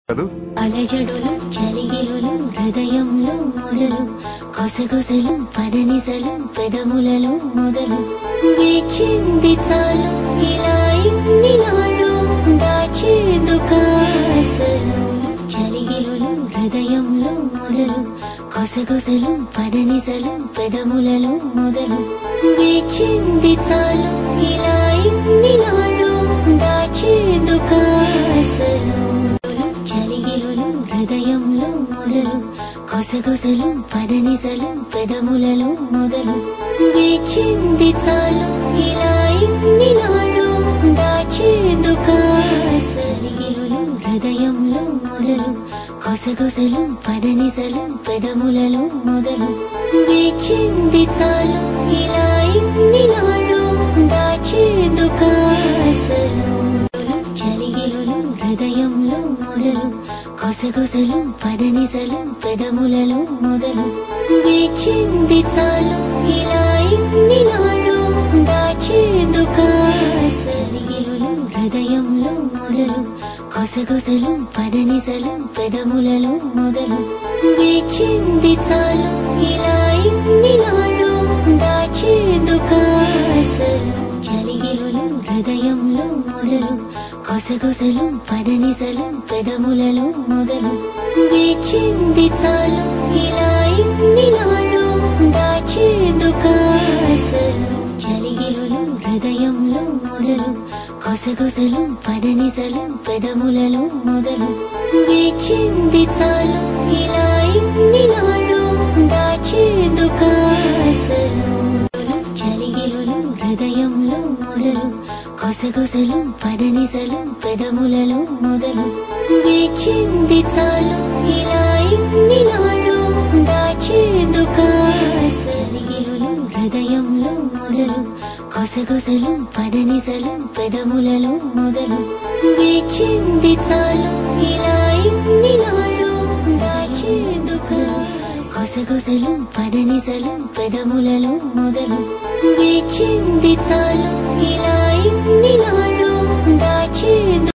కదూ అలజడులు చలిగిలులు హృదయంలో మొదలు కొసగొసలు పదనిసలు పెదవులలో మొదలు వేచింది చాలు ఇలా ఇన్ని నాళ్ళు దాచేందుకాసలు చలిగిలులు హృదయంలో మొదలు కొసగొసలు పదనిసలు పెదవులలో మొదలు వేచింది చాలు ఇలా ఇన్ని నాళ్ళు దాచేందుకాసలు చలిగిలులు హృదయంలో మొదలు కొసగొసలు పదనిసలు పెదవులలో మొదలు వేచింది చాలు ఇలా ఇన్ని నాళ్ళు దాచేందుకాసలిగిలులు హృదయంలో మొదలు కొసగొసలు పదనిసలు పెదవులలో మొదలు వేచింది చాలు ఇలా ఇన్ని నాళ్ళు దాచేందుకాసలు చలిగిలులు హృదయంలో మొదలు కొసగొసలు పదనిసలు పెదవులలో మొదలు వేచింది చాలు ఇలా ఇన్ని నాళ్ళు దాచేందుకాసలిగిలులు హృదయంలో మొదలు కొసగొసలు పదనిసలు పెదవులలో మొదలు వేచింది చాలు ఇలా ఇన్ని నాళ్ళు దాచేందుకాసలు చలిగిలులు హృదయంలో మొదలు కొసగొసలు పదనిసలు పెదవులలో మొదలు వేచింది చాలు ఇలా ఇన్ని నాళ్ళు దాచేందుకాసలు చలిగిలులు హృదయంలో మొదలు కొసగొసలు పదనిసలు పెదవులలో మొదలు వేచింది చాలు ఇలా ఇన్ని నాళ్ళు దాచేందుకాసలు చలిగిలులు హృదయంలో మొదలు కొసగొసలు పదనిసలు పెదవులలో మొదలు వేచింది చాలు ఇలా ఇన్ని నాళ్ళు దాచేందుకాసలిగిలులు హృదయంలో మొదలు కొసగొసలు పదనిసలు పెదవులలో మొదలు వేచింది చాలు ఇలా ఇన్ని నాళ్ళు దాచేందుకా కొసగొసలు పదనిసలు పెదవులలో మొదలు వేచింది చాలు ఇలా ఇన్ని నాళ్ళు దాచేందు